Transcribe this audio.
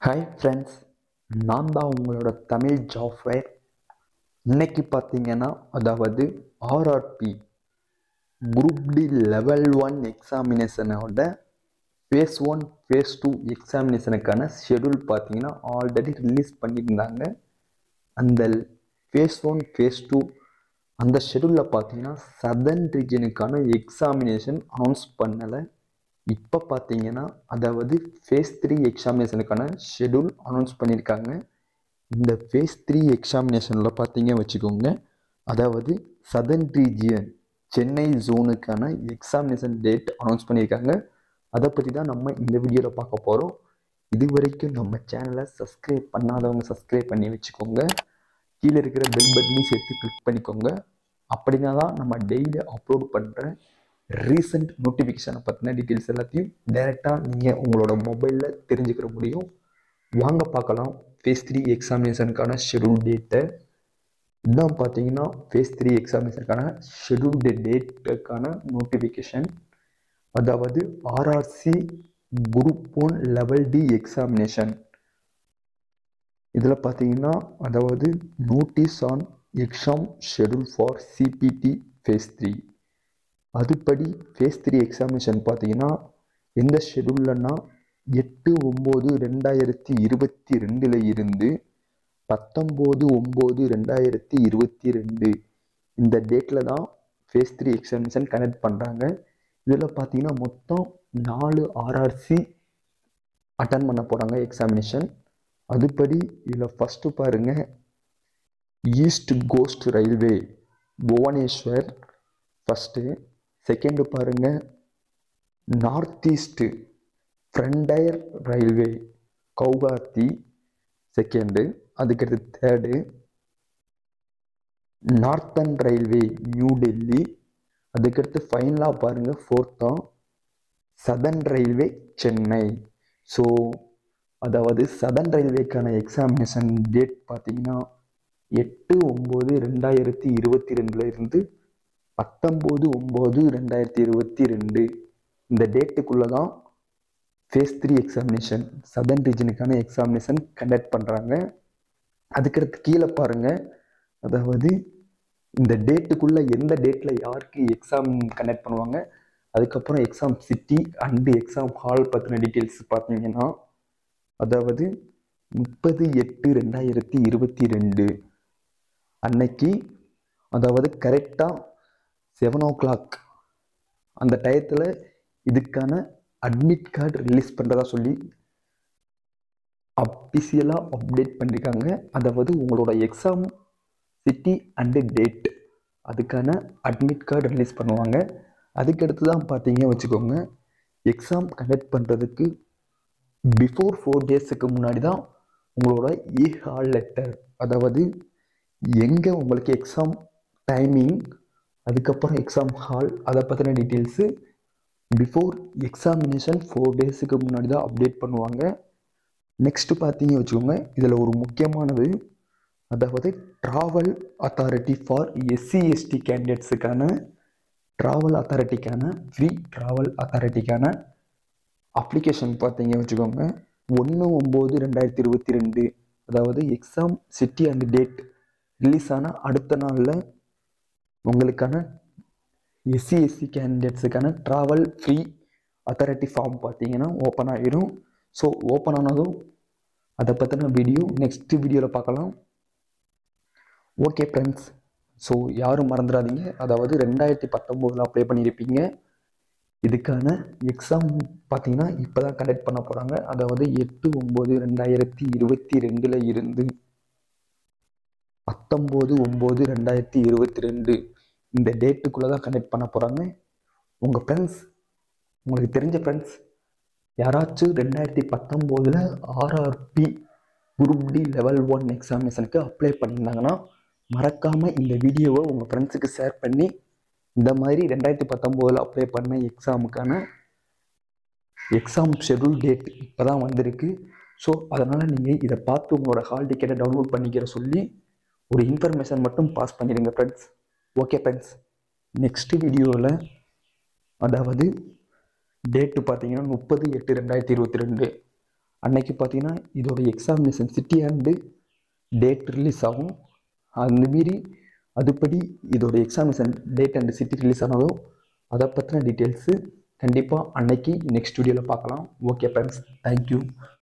hi friends நான் தான் உங்களோட தமிழ் ஜாஃப்வேர் இன்னைக்கு பார்த்தீங்கன்னா அதாவது RRB group D level one எக்ஸாமினேஷனோட ஃபேஸ் ஒன் ஃபேஸ் டூ எக்ஸாமினேஷனுக்கான ஷெடியூல் பார்த்தீங்கன்னா ஆல்ரெடி ரிலீஸ் பண்ணியிருந்தாங்க அந்த ஃபேஸ் ஒன் ஃபேஸ் டூ அந்த ஷெடியூலில் பார்த்தீங்கன்னா சதர்ன் ரீஜனுக்கான எக்ஸாமினேஷன் அனௌன்ஸ் பண்ணலை இப்போ பார்த்தீங்கன்னா அதாவது ஃபேஸ் த்ரீ எக்ஸாமினேஷனுக்கான ஷெடியூல் அனௌன்ஸ் பண்ணியிருக்காங்க இந்த ஃபேஸ் த்ரீ எக்ஸாமினேஷனில் பார்த்தீங்க வச்சுக்கோங்க அதாவது சதர்ன் ரீஜியன் சென்னை ஜோனுக்கான எக்ஸாமினேஷன் டேட் அனௌன்ஸ் பண்ணியிருக்காங்க அதை பற்றி தான் நம்ம இந்த வீடியோவில் பார்க்க போகிறோம் இது வரைக்கும் நம்ம சேனலை சப்ஸ்கிரைப் பண்ணாதவங்க சப்ஸ்கிரைப் பண்ணி வச்சுக்கோங்க கீழே இருக்கிற பெல் பட்டனையும் சேர்த்து கிளிக் பண்ணிக்கோங்க அப்படின்னா தான் நம்ம டெய்லி அப்லோட் பண்ணுற ரீசெண்ட் நோட்டிஃபிகேஷனை பற்றின டீட்டெயில்ஸ் எல்லாத்தையும் டைரெக்டாக நீங்கள் உங்களோட மொபைலில் தெரிஞ்சுக்கிற முடியும் வாங்க பார்க்கலாம் ஃபேஸ் த்ரீ எக்ஸாமினேஷனுக்கான ஷெடியூல் டேட்டை இதுதான் பார்த்தீங்கன்னா ஃபேஸ் த்ரீ எக்ஸாமினேஷனுக்கான ஷெடியூல்டு டேட்டுக்கான நோட்டிஃபிகேஷன் அதாவது RRC group one level D examination இதில் பார்த்தீங்கன்னா அதாவது notice on exam schedule for CBT phase three அதுபடி ஃபேஸ் த்ரீ எக்ஸாமினேஷன் பார்த்தீங்கன்னா எந்த ஷெடியூல்லனா எட்டு ஒம்பது ரெண்டாயிரத்தி இருபத்தி ரெண்டில் இருந்து பத்தொம்போது ஒம்பது ரெண்டாயிரத்தி இருபத்தி ரெண்டு இந்த டேட்டில் தான் ஃபேஸ் த்ரீ எக்ஸாமினேஷன் கனெக்ட் பண்ணுறாங்க இதில் பார்த்தீங்கன்னா மொத்தம் நாலு ஆர்ஆர்சி அட்டன் பண்ண போகிறாங்க எக்ஸாமினேஷன் அதுபடி இதில் ஃபஸ்ட்டு பாருங்கள் east coast railway Bhubaneswar first second பாருங்க north east frontier railway Guwahati second அதுக்கடுத்து third northern railway new Delhi அதுக்கடுத்து ஃபைனலாக பாருங்கள் ஃபோர்த்தான் சதர்ன் ரயில்வே சென்னை ஸோ அதாவது சதர்ன் ரயில்வேக்கான எக்ஸாமினேஷன் டேட் பார்த்தீங்கன்னா எட்டு ஒம்பது ரெண்டாயிரத்தி இருபத்தி ரெண்டுல இருந்து பத்தொம்போது ஒம்பது ரெண்டாயிரத்தி இருபத்தி ரெண்டு இந்த டேட்டுக்குள்ளே தான் ஃபேஸ் த்ரீ எக்ஸாமினேஷன் சதர்ன் ரீஜனுக்கான எக்ஸாமினேஷன் கண்டக்ட் பண்ணுறாங்க அதுக்கடுத்து கீழே பாருங்கள் அதாவது இந்த டேட்டுக்குள்ளே எந்த டேட்டில் யாருக்கு எக்ஸாம் கண்டக்ட் பண்ணுவாங்க அதுக்கப்புறம் exam city and exam hall பற்றின டீட்டெயில்ஸ் பார்த்தீங்கன்னா அதாவது முப்பது எட்டு ரெண்டாயிரத்தி இருபத்தி ரெண்டு அன்னைக்கு அதாவது கரெக்டாக செவன் ஓ கிளாக் அந்த டயத்தில் இதுக்கான அட்மிட் கார்டு ரிலீஸ் பண்ணுறதா சொல்லி அஃபிஷியலாக அப்டேட் பண்ணியிருக்காங்க அதாவது உங்களோட எக்ஸாம் சிட்டி அண்டு டேட் அதுக்கான அட்மிட் கார்டு ரிலீஸ் பண்ணுவாங்க அதுக்கடுத்து தான் பார்த்தீங்க வச்சுக்கோங்க எக்ஸாம் கண்டக்ட் பண்ணுறதுக்கு பிஃபோர் ஃபோர் டேஸுக்கு முன்னாடி தான் உங்களோட இ ஹால் லெட்டர் அதாவது எங்கே உங்களுக்கு எக்ஸாம் டைமிங் அதுக்கப்புறம் எக்ஸாம் ஹால் அதை பற்றின டீட்டெயில்ஸு பிஃபோர் எக்ஸாமினேஷன் ஃபோர் டேஸுக்கு முன்னாடி தான் அப்டேட் பண்ணுவாங்க நெக்ஸ்ட்டு பார்த்தீங்க வச்சுக்கோங்க இதில் ஒரு முக்கியமானது அதாவது travel authority for SC ST கேண்டிடேட்ஸுக்கான ட்ராவல் அத்தாரிட்டிக்கான ஃப்ரீ ட்ராவல் அத்தாரிட்டிக்கான அப்ளிகேஷன் பார்த்தீங்க வச்சுக்கோங்க ஒன்று ஒம்பது ரெண்டாயிரத்தி இருபத்தி ரெண்டு அதாவது exam city and date release ஆன அடுத்த நாளில் உங்களுக்கான எஸ்சி எஸ்சி கேண்டிடேட்ஸுக்கான ட்ராவல் ஃப்ரீ அத்தாரிட்டி ஃபார்ம் பார்த்தீங்கன்னா ஓப்பன் ஆகிடும் ஸோ ஓப்பன் ஆனதும் அதை பற்றின வீடியோ நெக்ஸ்ட் வீடியோவில் பார்க்கலாம் ஓகே ஃப்ரெண்ட்ஸ் ஸோ யாரும் மறந்துடாதீங்க அதாவது ரெண்டாயிரத்தி பத்தொம்போதில் அப்ளை பண்ணியிருப்பீங்க இதுக்கான எக்ஸாம் பார்த்தீங்கன்னா இப்போ தான் கண்டக்ட் பண்ண போகிறாங்க அதாவது எட்டு ஒம்பது ரெண்டாயிரத்தி இருபத்தி ரெண்டில் இருந்து பத்தொம்போது ஒம்பது ரெண்டாயிரத்தி இருபத்தி ரெண்டு இந்த டேட்டுக்குள்ளே தான் கண்டக்ட் பண்ண போகிறாங்க உங்கள் ஃப்ரெண்ட்ஸ் உங்களுக்கு தெரிஞ்ச ஃப்ரெண்ட்ஸ் யாராச்சும் ரெண்டாயிரத்தி பத்தொம்போதில் RRB group D level one எக்ஸாமினேஷனுக்கு அப்ளை பண்ணியிருந்தாங்கன்னா மறக்காமல் இந்த வீடியோவை உங்கள் ஃப்ரெண்ட்ஸுக்கு ஷேர் பண்ணி இந்த மாதிரி ரெண்டாயிரத்தி பத்தொம்போதில் அப்ளை பண்ண எக்ஸாமுக்கான எக்ஸாம் ஷெடியூல் டேட் இப்போ தான் வந்திருக்கு ஸோ அதனால் நீங்கள் இதை பார்த்து உங்களோட ஹால் டிக்கெட்டை டவுன்லோட் பண்ணிக்கிற சொல்லி ஒரு இன்ஃபர்மேஷன் மட்டும் பாஸ் பண்ணிடுங்க ஃப்ரெண்ட்ஸ் ஓகே ஃப்ரெண்ட்ஸ் நெக்ஸ்ட் வீடியோவில் அதாவது டேட்டு பார்த்தீங்கன்னா முப்பது எட்டு ரெண்டாயிரத்தி இருபத்தி ரெண்டு அன்னைக்கு பார்த்தீங்கன்னா இதோட examination city and date release ஆகும் அந்த மீறி அதுபடி இதோட examination date and city release ஆனாலும் அதை பற்றின டீட்டெயில்ஸு கண்டிப்பாக அன்னைக்கு நெக்ஸ்ட் வீடியோவில் பார்க்கலாம் ஓகே ஃப்ரெண்ட்ஸ் தேங்க்யூ